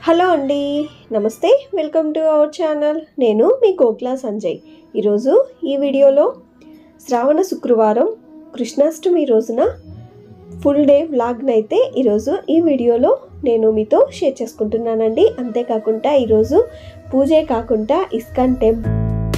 hello అండి నమస్తే welcome to our channel నేను మీ గోకులా సంజయ్ ఈరోజు ఈ వీడియోలో శ్రావణ శుక్రవారం కృష్ణాష్టమి రోజున ఫుల్ డే వ్లాగ్ని అయితే ఈరోజు ఈ వీడియోలో నేను మీతో షేర్ చేసుకుంటున్నానండి అంతేకాకుండా ఈరోజు పూజే కాకుండా ఇస్కాన్ టెంపుల్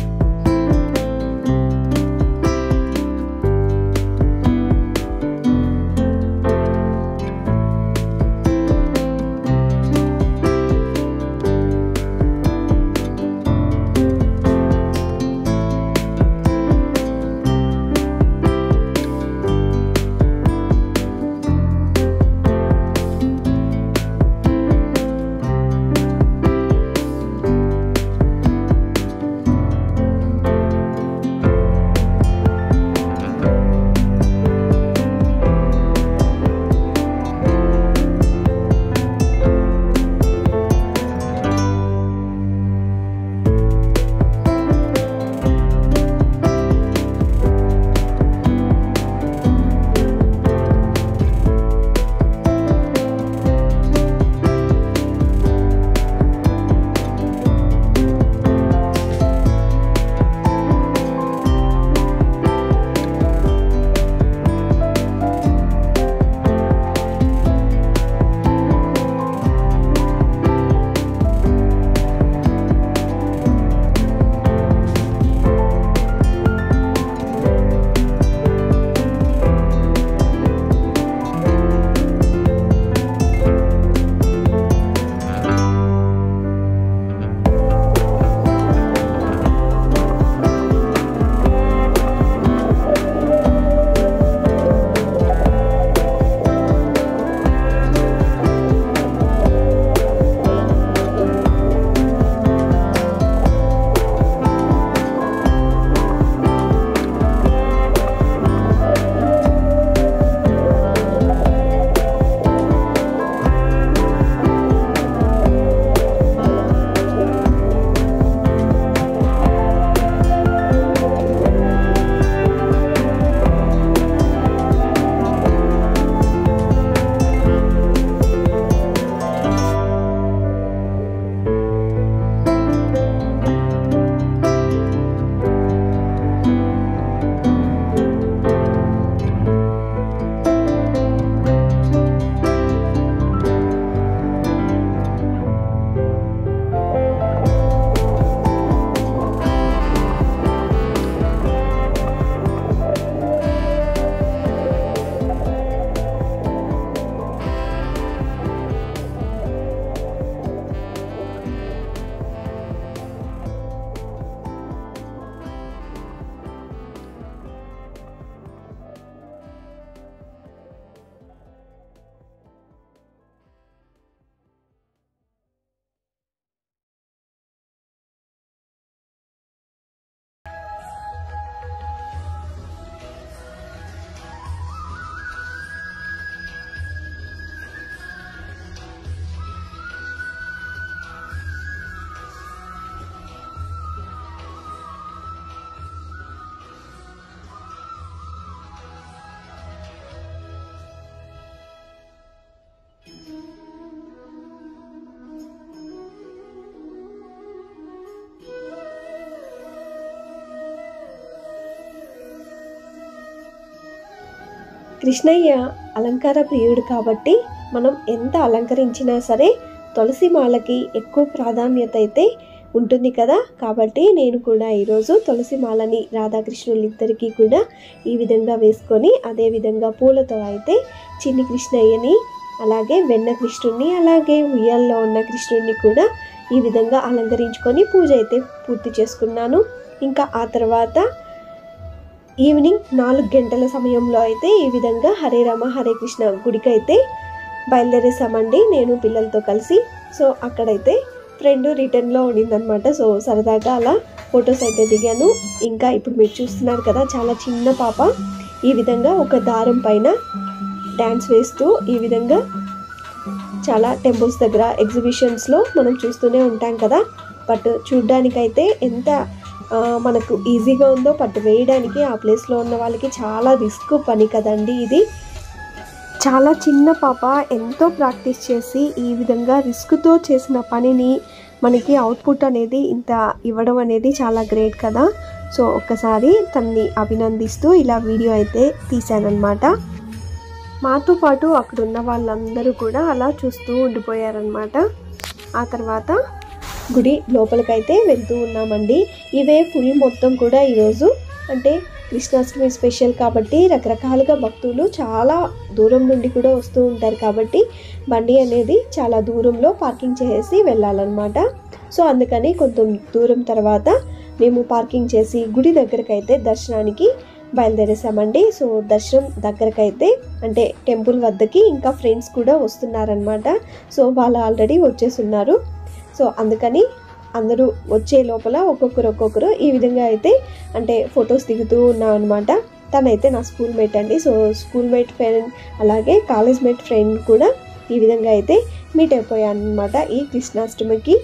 కృష్ణయ్య అలంకార ప్రియుడు కాబట్టి మనం ఎంత అలంకరించినా సరే తులసి మాలకి ఎక్కువ ప్రాధాన్యత అయితే ఉంటుంది కదా కాబట్టి నేను కూడా ఈరోజు తులసి మాలని రాధాకృష్ణులు ఇద్దరికీ కూడా ఈ విధంగా వేసుకొని అదే విధంగా పూలతో అయితే చిన్ని కృష్ణయ్యని అలాగే వెన్న కృష్ణుడిని అలాగే ఉయ్యాల్లో ఉన్న కృష్ణుడిని కూడా ఈ విధంగా అలంకరించుకొని పూజ అయితే పూర్తి చేసుకున్నాను ఇంకా ఆ తర్వాత ఈవినింగ్ నాలుగు గంటల సమయంలో అయితే ఈ విధంగా హరే రామ హరే కృష్ణ గుడికి అయితే బయలుదేరేసామండి నేను పిల్లలతో కలిసి సో అక్కడైతే ఫ్రెండ్ రిటర్న్లో ఉండిందనమాట సో సరదాగా అలా ఫొటోస్ అయితే దిగాను ఇంకా ఇప్పుడు మీరు చూస్తున్నారు కదా చాలా చిన్న పాప ఈ విధంగా ఒక దారం పైన డ్యాన్స్ వేస్తూ ఈ విధంగా చాలా టెంపుల్స్ దగ్గర ఎగ్జిబిషన్స్లో మనం చూస్తూనే ఉంటాం కదా బట్ చూడ్డానికైతే ఎంత ఆ, మనకు ఈజీగా ఉందో పట్టు వేయడానికి ఆ ప్లేస్లో ఉన్న వాళ్ళకి చాలా రిస్క్ పని కదండి ఇది చాలా చిన్న పాప ఎంతో ప్రాక్టీస్ చేసి ఈ విధంగా రిస్క్తో చేసిన పనిని మనకి అవుట్పుట్ అనేది ఇంత ఇవ్వడం అనేది చాలా గ్రేట్ కదా సో ఒక్కసారి తన్ని అభినందిస్తూ ఇలా వీడియో అయితే తీశానన్నమాట మాతో పాటు అక్కడ ఉన్న వాళ్ళందరూ కూడా అలా చూస్తూ ఉండిపోయారనమాట ఆ తర్వాత గుడి లోపలికైతే వెళ్తూ ఉన్నామండి ఇవే ఫుల్ మొత్తం కూడా ఈరోజు అంటే కృష్ణాష్టమి స్పెషల్ కాబట్టి రకరకాలుగా భక్తులు చాలా దూరం నుండి కూడా వస్తూ ఉంటారు కాబట్టి బండి అనేది చాలా దూరంలో పార్కింగ్ చేసి వెళ్ళాలన్నమాట సో అందుకని కొంచెం దూరం తర్వాత మేము పార్కింగ్ చేసి గుడి దగ్గరకైతే దర్శనానికి బయలుదేరేసామండి సో దర్శనం దగ్గరకైతే అంటే టెంపుల్ వద్దకి ఇంకా ఫ్రెండ్స్ కూడా వస్తున్నారనమాట సో వాళ్ళు ఆల్రెడీ వచ్చేసి ఉన్నారు సో అందుకని అందరూ వచ్చే లోపల ఒక్కొక్కరు ఒక్కొక్కరు ఈ విధంగా అయితే అంటే ఫొటోస్ దిగుతూ ఉన్నాం అనమాట తనైతే నా స్కూల్ మేట్ అండి సో స్కూల్ మేట్ ఫ్రెండ్ అలాగే కాలేజ్ మేట్ ఫ్రెండ్ కూడా ఈ విధంగా అయితే మీట్ అయిపోయాను అనమాట ఈ కృష్ణాష్టమికి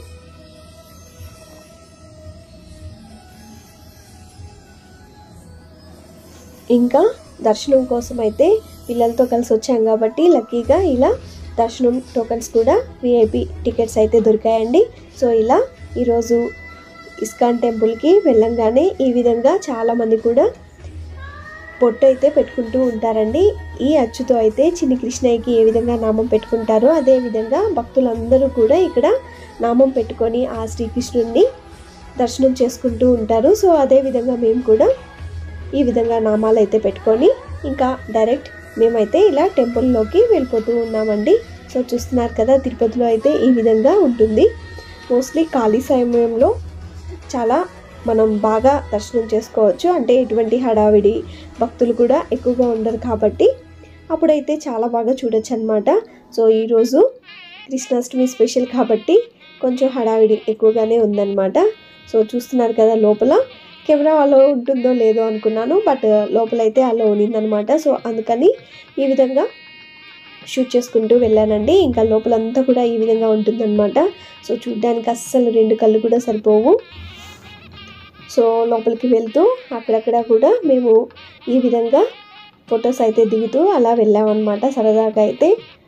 ఇంకా దర్శనం కోసం అయితే పిల్లలతో కలిసి వచ్చాం కాబట్టి లక్కీగా ఇలా దర్శనం టోకన్స్ కూడా విఐపి టికెట్స్ అయితే దొరికాయండి సో ఇలా ఈరోజు ఇస్కాన్ టెంపుల్కి వెళ్ళంగానే ఈ విధంగా చాలామంది కూడా పొట్టు అయితే పెట్టుకుంటూ ఉంటారండి ఈ అచ్చుతో అయితే చిన్ని కృష్ణయ్యకి ఏ విధంగా నామం పెట్టుకుంటారో అదే విధంగా భక్తులందరూ కూడా ఇక్కడ నామం పెట్టుకొని ఆ శ్రీకృష్ణుడిని దర్శనం చేసుకుంటూ ఉంటారు సో అదే విధంగా మేము కూడా ఈ విధంగా నామాలు అయితే పెట్టుకొని ఇంకా డైరెక్ట్ మేమైతే ఇలా టెంపుల్లోకి వెళ్ళిపోతూ ఉన్నామండి సో చూస్తున్నారు కదా తిరుపతిలో అయితే ఈ విధంగా ఉంటుంది మోస్ట్లీ ఖాళీ సమయంలో చాలా మనం బాగా దర్శనం చేసుకోవచ్చు అంటే ఎటువంటి హడావిడి భక్తులు కూడా ఎక్కువగా ఉండరు కాబట్టి అప్పుడైతే చాలా బాగా చూడొచ్చు అనమాట సో ఈరోజు కృష్ణాష్టమి స్పెషల్ కాబట్టి కొంచెం హడావిడి ఎక్కువగానే ఉందన్నమాట సో చూస్తున్నారు కదా లోపల కెమెరా అలో ఉంటుందో లేదో అనుకున్నాను బట్ లోపలైతే అలో ఉన్నిందనమాట సో అందుకని ఈ విధంగా షూట్ చేసుకుంటూ వెళ్ళానండి ఇంకా లోపలంతా కూడా ఈ విధంగా ఉంటుందన్నమాట సో చూడ్డానికి అస్సలు రెండు కళ్ళు కూడా సరిపోవు సో లోపలికి వెళ్తూ అక్కడక్కడ కూడా మేము ఈ విధంగా ఫొటోస్ అయితే దిగుతూ అలా వెళ్ళామన్నమాట సరదాగా అయితే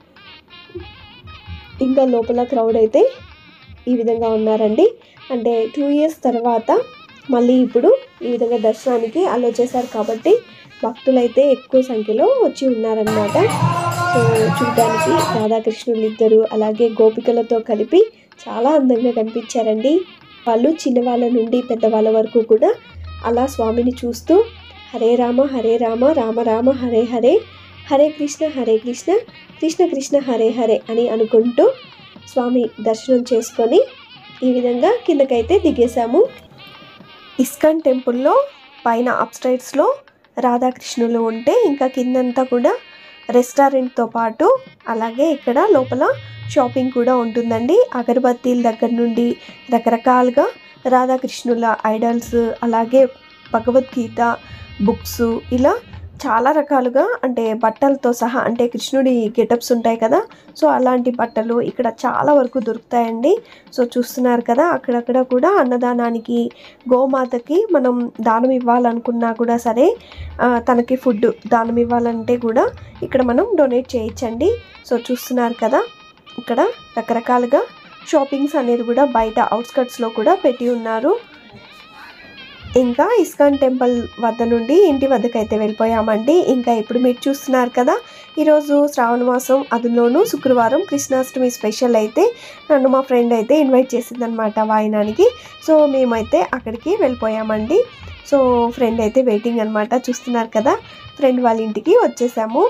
ఇంకా లోపల క్రౌడ్ అయితే ఈ విధంగా ఉన్నారండి అంటే టూ ఇయర్స్ తర్వాత మళ్ళీ ఇప్పుడు ఈ విధంగా దర్శనానికి అలో చేశారు కాబట్టి భక్తులైతే ఎక్కువ సంఖ్యలో వచ్చి ఉన్నారనమాట సో చూడడానికి రాధాకృష్ణులు ఇద్దరు అలాగే గోపికలతో కలిపి చాలా అందంగా కనిపించారండి వాళ్ళు చిన్నవాళ్ళ నుండి పెద్దవాళ్ళ వరకు కూడా అలా స్వామిని చూస్తూ హరే రామ హరే రామ రామ రామ హరే హరే హరే కృష్ణ హరే కృష్ణ కృష్ణ కృష్ణ హరే హరే అని అనుకుంటూ స్వామి దర్శనం చేసుకొని ఈ విధంగా కిందకైతే దిగేశాము ఇస్కాన్ టెంపుల్లో పైన అప్స్టైర్స్లో రాధాకృష్ణులు ఉంటే ఇంకా కిందంతా కూడా రెస్టారెంట్తో పాటు అలాగే ఇక్కడ లోపల షాపింగ్ కూడా ఉంటుందండి అగరబత్తీల దగ్గర నుండి రకరకాలుగా రాధాకృష్ణుల ఐడల్స్ అలాగే భగవద్గీత బుక్స్ ఇలా చాలా రకాలుగా అంటే బట్టలతో సహా అంటే కృష్ణుడి గెటప్స్ ఉంటాయి కదా సో అలాంటి బట్టలు ఇక్కడ చాలా వరకు దొరుకుతాయండి సో చూస్తున్నారు కదా అక్కడక్కడ కూడా అన్నదానానికి గోమాతకి మనం దానం ఇవ్వాలనుకున్నా కూడా సరే ఆ, తనకి ఫుడ్ దానం ఇవ్వాలంటే కూడా ఇక్కడ మనం డొనేట్ చేయొచ్చండి సో చూస్తున్నారు కదా ఇక్కడ రకరకాలుగా షాపింగ్స్ అనేది కూడా బయట అవుట్స్కట్స్లో కూడా పెట్టి ఉన్నారు ఇంకా ఇస్కాన్ టెంపుల్ వద్ద నుండి ఇంటి వద్దకు అయితే వెళ్ళిపోయామండి ఇంకా ఇప్పుడు మీరు చూస్తున్నారు కదా ఈరోజు శ్రావణ మాసం అందులోనూ శుక్రవారం కృష్ణాష్టమి స్పెషల్ అయితే నన్ను మా ఫ్రెండ్ అయితే ఇన్వైట్ చేసిందనమాట వాయినానికి సో మేమైతే అక్కడికి వెళ్ళిపోయామండి సో ఫ్రెండ్ అయితే వెయిటింగ్ అనమాట చూస్తున్నారు కదా ఫ్రెండ్ వాళ్ళ ఇంటికి వచ్చేసాము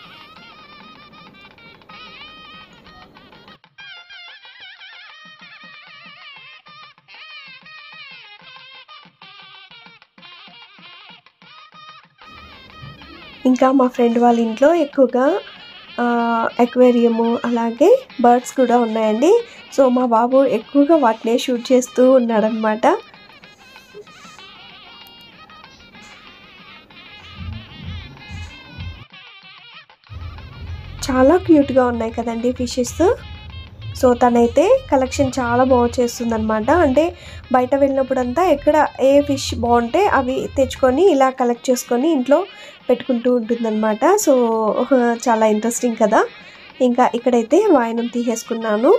ఇంకా మా ఫ్రెండ్ వాళ్ళ ఇంట్లో ఎక్కువగా ఎక్వేరియము అలాగే బర్డ్స్ కూడా ఉన్నాయండి సో మా బాబు ఎక్కువగా వాటినే షూట్ చేస్తూ ఉన్నాడనమాట చాలా క్యూట్గా ఉన్నాయి కదండి ఫిషెస్ సో తనైతే కలెక్షన్ చాలా బాగా చేస్తుందన్నమాట అంటే బయట వెళ్ళినప్పుడంతా ఎక్కడ ఏ ఫిష్ బాగుంటే అవి తెచ్చుకొని ఇలా కలెక్ట్ చేసుకొని ఇంట్లో పెట్టుకుంటూ ఉంటుందన్నమాట సో చాలా ఇంట్రెస్టింగ్ కదా ఇంకా ఇక్కడైతే వాయనం తీసేసుకున్నాను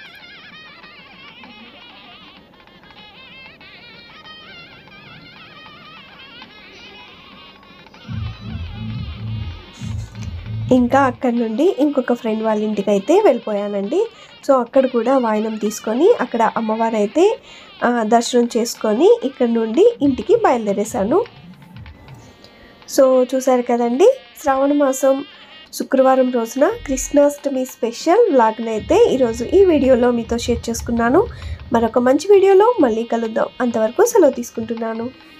ఇంకా అక్కడ నుండి ఇంకొక ఫ్రెండ్ వాళ్ళ ఇంటికి అయితే వెళ్ళిపోయానండి సో అక్కడ కూడా వాయనం తీసుకొని అక్కడ అమ్మవారు అయితే ఆ, దర్శనం చేసుకొని ఇక్కడ నుండి ఇంటికి బయలుదేరేశాను సో చూసారు కదండి శ్రావణ మాసం శుక్రవారం రోజున కృష్ణాష్టమి స్పెషల్ వ్లాగ్ని అయితే ఈరోజు ఈ వీడియోలో మీతో షేర్ చేసుకున్నాను మరొక మంచి వీడియోలో మళ్ళీ కలుద్దాం అంతవరకు సెలవు తీసుకుంటున్నాను